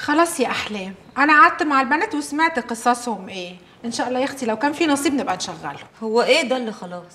خلاص يا احلام انا قعدت مع البنات وسمعت قصصهم ايه ان شاء الله يا اختي لو كان في نصيب نبقى نشغله هو ايه ده اللي خلاص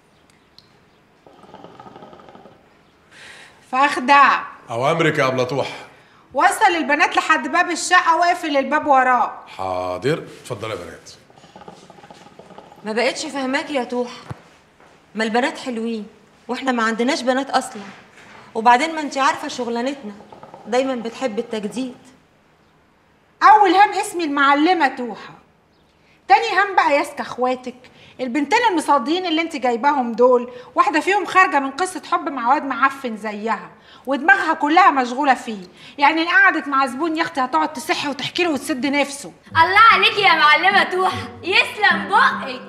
فاخدع اوامرك يا ابلطوح وصل البنات لحد باب الشقه واقفل الباب وراه حاضر اتفضلي يا بنات ما بقتش فاهماكي يا توح ما البنات حلوين واحنا ما عندناش بنات اصلا وبعدين ما انت عارفه شغلانتنا دايما بتحب التجديد اول هم اسمي المعلمه توحه تاني هم بقى ياسك اخواتك البنتين المصادين اللي انت جايباهم دول واحده فيهم خارجه من قصه حب مع واد معفن زيها ودماغها كلها مشغوله فيه يعني ان قعدت مع زبون يا اختي هتقعد تصح وتحكي له وتسد نفسه الله عليكي يا معلمة توحة يسلم بقك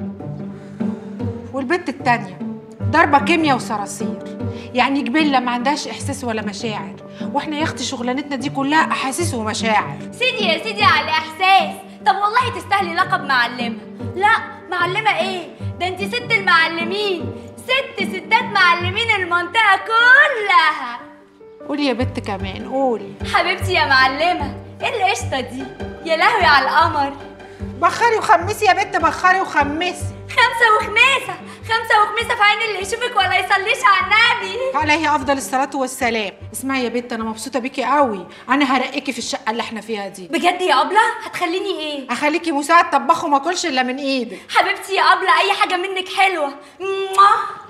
والبنت التانية ضربة كيمياء وصراصير يعني جبلة ما عندهاش إحساس ولا مشاعر وإحنا يا أختي شغلانتنا دي كلها أحاسيس ومشاعر سيدي يا سيدي على الإحساس طب والله تستاهلي لقب معلمة لا معلمة إيه ده أنت ست المعلمين ست ستات معلمين المنطقة كلها قولي يا بت كمان قولي حبيبتي يا معلمة إيه القشطة دي يا لهوي على القمر بخري وخمسي يا بت بخري وخمسي خمسة وخميسة خمسة وخميسة في عين اللي يشوفك ولا يصليش على النبي عليه أفضل الصلاة والسلام اسمعي يا بت أنا مبسوطة بيكي قوي أنا هرقيكي في الشقة اللي إحنا فيها دي بجد يا أبلة هتخليني إيه هخليكي مساعد طباخ وما أكلش إلا من إيدك حبيبتي يا أبلة أي حاجة منك حلوة موah.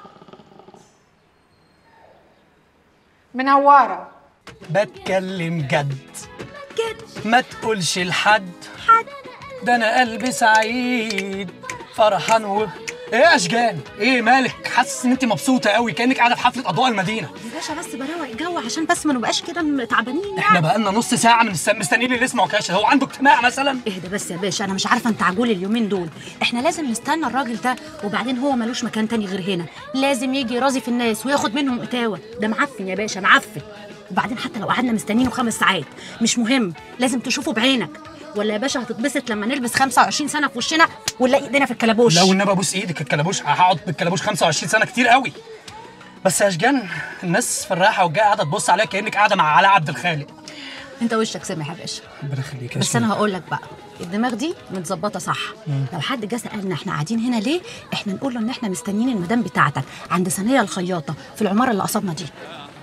منورة بتكلم جد جد ما تقولش لحد حد ده انا قلبي سعيد فرحان و ايه يا اشجان ايه مالك حاسس ان انت مبسوطه قوي كانك قاعده في حفله اضواء المدينه يا باشا بس بروق الجو عشان بس ما نبقاش كده م- تعبانين احنا بقالنا نص ساعه من الس- مستنيين اللي اسمه كاشف هو عنده اجتماع مثلا اهدى بس يا باشا انا مش عارفه انت عجول اليومين دول احنا لازم نستنى الراجل ده وبعدين هو ملوش مكان تاني غير هنا لازم يجي يرازي في الناس وياخد منهم اتاوه ده معفن يا باشا معفن وبعدين حتى لو قعدنا مستنينه خمس ساعات مش مهم لازم تشوفه بعينك ولا يا باشا هتتبسط لما نلبس 25 سنه في وشنا ونلاقي ايدينا في الكلبوش لو النبي ابوس ايدك الكلبوش هقعد بالكلبوش 25 سنه كتير قوي بس يا اشجان الناس في الرايحه والجايه قاعده تبص عليك كانك قاعده مع علاء عبد الخالق انت وشك سامح يا باشا ربنا يخليك يا بس شيخ. انا هقول لك بقى الدماغ دي متظبطه صح لو حد جه سالنا احنا قاعدين هنا ليه احنا نقول له ان احنا مستنيين المدام بتاعتك عند ثانيه الخياطه في العماره اللي قصادنا دي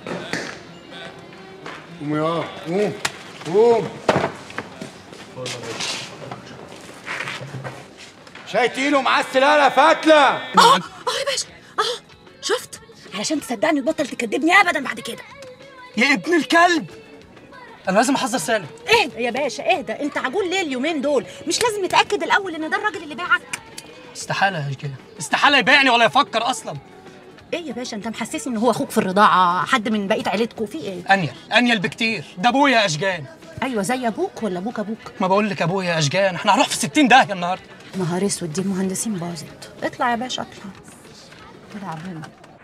قوم يا قوم قوم شاي تقيل ومعسل يا فتله اه اه يا باشا اه شفت علشان تصدقني وتبطل تكذبني ابدا بعد كده يا ابن الكلب انا لازم احذر سالم اهدى يا باشا اهدى انت عجول ليه اليومين دول مش لازم نتاكد الاول ان ده الراجل اللي باعك استحاله يا اشجان استحاله يبيعني ولا يفكر اصلا ايه يا باشا انت محسسني ان هو اخوك في الرضاعه حد من بقيه عيلتكم في ايه انيل انيل بكتير ده ابويا يا اشجان ايوه زي ابوك ولا ابوك ابوك ما بقول لك ابويا يا اشجان احنا هنروح في 60 داهيه النهارده نهار اسود دي المهندسين باظت اطلع يا باشا اطلع كده عبنا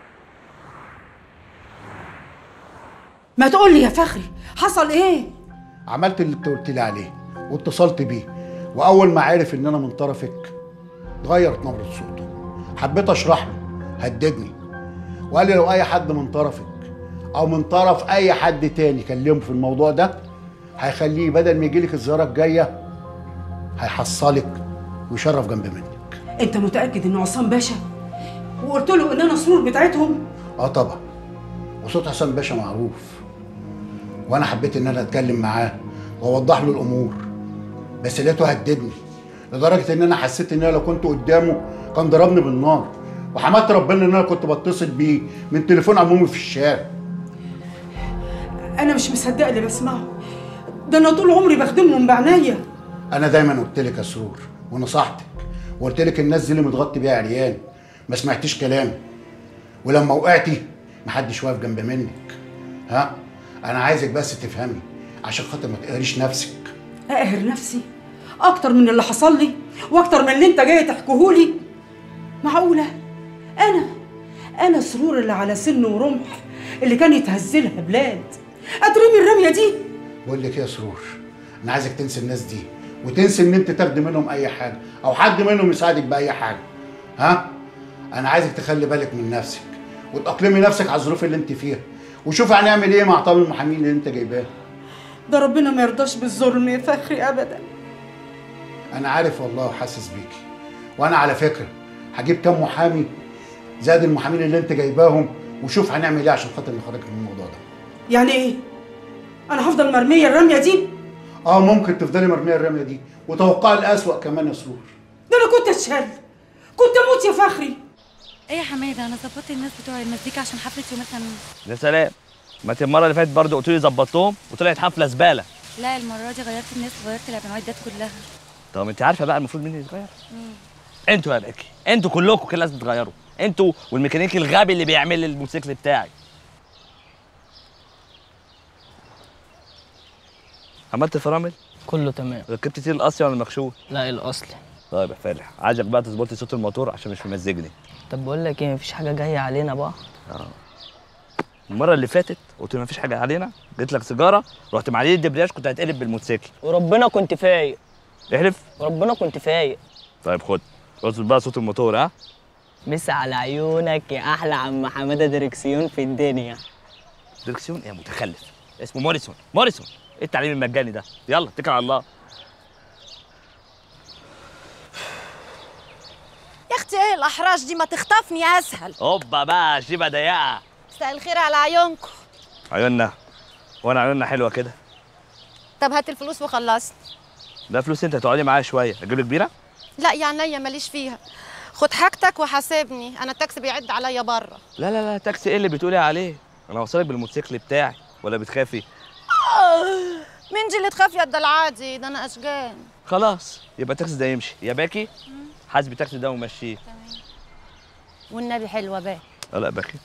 ما تقول لي يا فخري حصل ايه عملت اللي انت قلت لي عليه واتصلت بيه واول ما عرف ان انا من طرفك اتغيرت نبره صوته حبيت اشرح له هددني وقال لي لو اي حد من طرفك او من طرف اي حد تاني كلمه في الموضوع ده هيخليه بدل ما يجيلك الزياره الجايه هيحصلك ويشرف جنب منك انت متاكد ان عصام باشا وقلت له ان انا سرور بتاعتهم اه طبعا وصوت حسام باشا معروف وانا حبيت ان انا اتكلم معاه واوضح له الامور بس لقيته هددني لدرجه ان انا حسيت ان انا لو كنت قدامه كان ضربني بالنار وحمدت ربنا ان انا كنت بتصل بيه من تليفون عمومي في الشارع انا مش مصدقه اللي بسمعه ده انا طول عمري بخدمهم بعناية انا دايما قلت لك يا سرور ونصحتك وقلت لك الناس دي اللي متغطي بيها عريان ما سمعتيش كلامي ولما وقعتي محدش واقف جنب منك ها انا عايزك بس تفهمي عشان خاطر ما تقهريش نفسك اقهر نفسي اكتر من اللي حصل لي واكتر من اللي انت جاي تحكيهولي معقوله انا انا سرور اللي على سن ورمح اللي كان يتهزلها بلاد اترمي الرميه دي بقول لك ايه يا سرور انا عايزك تنسي الناس دي وتنسي ان انت تاخدي منهم اي حاجه او حد منهم يساعدك باي حاجه ها انا عايزك تخلي بالك من نفسك وتأقلمي نفسك على الظروف اللي انت فيها وشوفي هنعمل ايه مع طاقم المحامين اللي انت جايباه ده ربنا ما يرضاش بالظلم يا فخري ابدا انا عارف والله وحاسس بيكي وانا على فكره هجيب كام محامي زائد المحامين اللي انت جايباهم وشوف هنعمل ايه عشان خاطر نخرجك من الموضوع ده يعني ايه انا هفضل مرميه الرميه دي اه ممكن تفضلي مرميه الرميه دي وتوقعي الاسوأ كمان يا سرور ده انا كنت اتشل كنت اموت يا فخري ايه يا حماده انا ظبطت الناس بتوع المزيكا عشان حفله يوم الخميس يا سلام ما انت المره اللي فاتت برضه قلت لي ظبطتهم وطلعت حفله زباله لا المره دي غيرت الناس وغيرت المعدات كلها طب انت عارفه بقى المفروض مين اللي يتغير انتوا يا باكي انتوا كلكم كده لازم تتغيروا انتوا والميكانيكي الغبي اللي بيعمل لي الموتوسيكل بتاعي عملت فرامل كله تمام ركبت تيل الاصلي ولا المكشوف لا الاصلي طيب يا فالح عايزك بقى تظبطي صوت الموتور عشان مش ممزجني طب بقول لك ايه مفيش حاجه جايه علينا بقى المره اللي فاتت قلت لي مفيش حاجه علينا جيت لك سيجاره رحت معلي الدبرياج كنت هتقلب بالموتوسيكل وربنا كنت فايق احلف وربنا كنت فايق طيب خد اظبط بقى صوت الموتور ها مس على عيونك يا احلى عم حماده دركسيون في الدنيا دركسيون ايه متخلف اسمه موريسون موريسون ايه التعليم المجاني ده يلا اتكل على الله يا اختي ايه الاحراج دي ما تخطفني اسهل هوبا بقى شيبه ضيقه مساء الخير على عيونكم عيوننا وانا عيوننا حلوه كده طب هات الفلوس وخلصني ده فلوس انت هتقعدي معايا شويه اجيب لك بيره لا يا عينيا ماليش فيها خد حاجتك وحاسبني انا التاكسي بيعد عليا بره لا لا لا تاكسي ايه اللي بتقولي عليه انا هوصلك بالموتوسيكل بتاعي ولا بتخافي مين دي اللي تخاف يا ده العادي ده انا اشجان خلاص يبقى التاكسي ده يمشي يا باكي حاسبي التاكسي ده ومشيه والنبي حلوه بقى لا لا باكي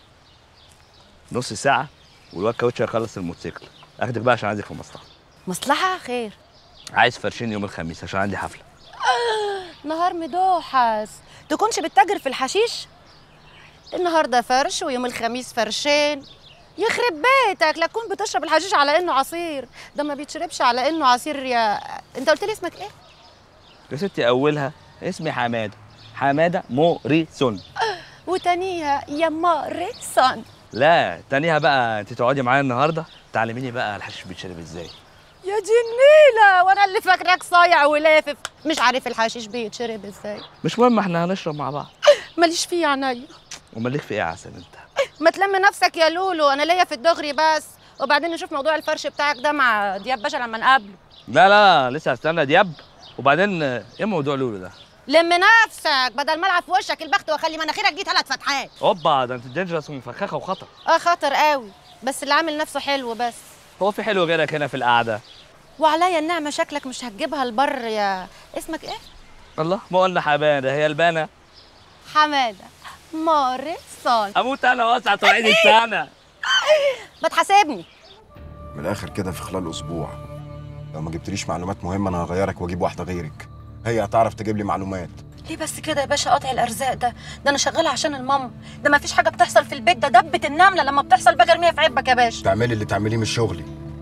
نص ساعه والواد كاوتش هيخلص الموتوسيكل اخدك بقى عشان عايزك في مصلحه مصلحه خير عايز فرشين يوم الخميس عشان عندي حفله نهار مدوحس تكونش بتتاجر في الحشيش النهارده فرش ويوم الخميس فرشين يخرب بيتك لا تكون بتشرب الحشيش على انه عصير ده ما بيتشربش على انه عصير يا انت قلت لي اسمك ايه يا ستي اولها اسمي حماده حماده موريسون وتانيها يا ماريسون لا تانيها بقى انت تقعدي معايا النهارده تعلميني بقى الحشيش بيتشرب ازاي يا دي النيلة وانا اللي فاكراك صايع ولافف مش عارف الحشيش بيتشرب ازاي مش مهم احنا هنشرب مع بعض ماليش فيه يا عينيا امال ليك في ايه يا عسل انت ما تلم نفسك يا لولو انا ليا في الدغري بس وبعدين نشوف موضوع الفرش بتاعك ده مع دياب باشا لما نقابله لا لا لسه هستنى دياب وبعدين ايه موضوع لولو ده لم نفسك بدل ما العب في وشك البخت واخلي مناخيرك دي ثلاث فتحات اوبا ده انت دينجرس ومفخخه وخطر اه خطر قوي بس اللي عامل نفسه حلو بس هو في حلو غيرك هنا في القعده وعليا النعمه شكلك مش هتجيبها البر يا اسمك ايه الله ما قلنا حماده هي البانه حماده مارسون اموت انا واسعه توعيد السنه ما تحاسبني من الاخر كده في خلال اسبوع لو ما جبتليش معلومات مهمه انا هغيرك واجيب واحده غيرك هي هتعرف تجيب لي معلومات ليه بس كده يا باشا قطع الارزاق ده ده انا شغاله عشان الماما ده ما فيش حاجه بتحصل في البيت ده دبه النمله لما بتحصل بجرميها في عبك يا باشا تعملي اللي تعمليه مش شغلي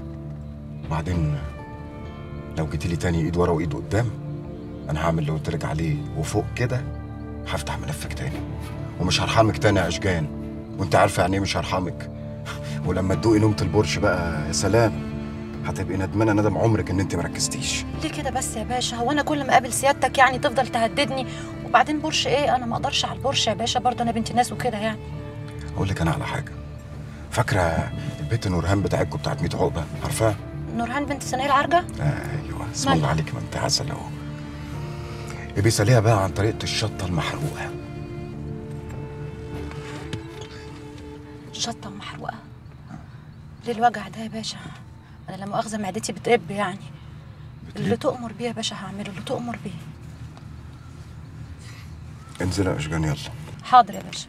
وبعدين لو جيتي تاني ايد ورا وايد قدام انا هعمل اللي قلت لك عليه وفوق كده هفتح ملفك تاني ومش هرحمك تاني يا اشجان وانت عارفه يعني ايه مش هرحمك ولما تدوقي نومه البرش بقى يا سلام هتبقي ندمانه ندم عمرك ان انت مركزتيش ليه كده بس يا باشا هو انا كل ما اقابل سيادتك يعني تفضل تهددني وبعدين برش ايه انا ما اقدرش على البرش يا باشا برضه انا بنت ناس وكده يعني اقول لك انا على حاجه فاكره البيت نورهان بتاعتكم بتاعت 100 عقبه عارفاها نورهان بنت سناء العرجه ايوه اسم الله عليك ما انت عسل اهو بيساليها بقى عن طريقه الشطه المحروقه شطه ومحروقه ليه الوجع ده يا باشا انا لا مؤاخذه معدتي بتقب يعني اللي تؤمر بيه يا باشا هعمله اللي تؤمر بيه انزل يا اشجان يلا حاضر يا باشا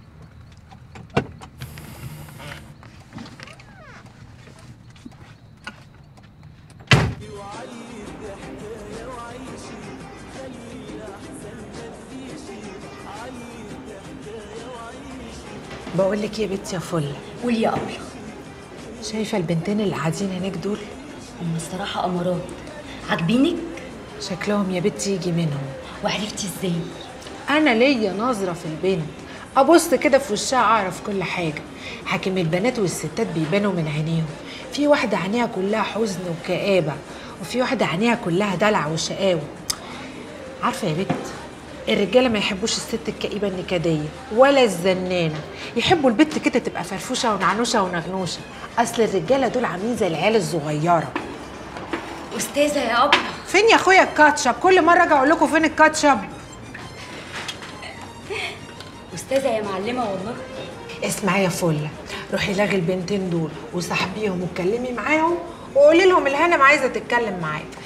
بقول لك ايه يا بنتي يا فل قولي يا قمر شايفه البنتين اللي قاعدين هناك دول هم الصراحه امارات عاجبينك شكلهم يا بنتي يجي منهم وعرفتي ازاي انا ليا نظره في البنت ابص كده في وشها اعرف كل حاجه حاكم البنات والستات بيبانوا من عينيهم في واحده عينيها كلها حزن وكآبه وفي واحده عينيها كلها دلع وشقاوه عارفه يا بت الرجاله ما يحبوش الست الكئيبه النكديه ولا الزنانه يحبوا البت كده تبقى فرفوشه ونعنوشه ونغنوشه اصل الرجاله دول عاملين زي العيال الصغيره استاذه يا ابله فين يا اخويا الكاتشب كل مره اجي اقول لكم فين الكاتشب استاذه يا معلمه والله اسمعي يا فله روحي لاغي البنتين دول وصاحبيهم واتكلمي معاهم وقولي لهم الهانم عايزه تتكلم معاك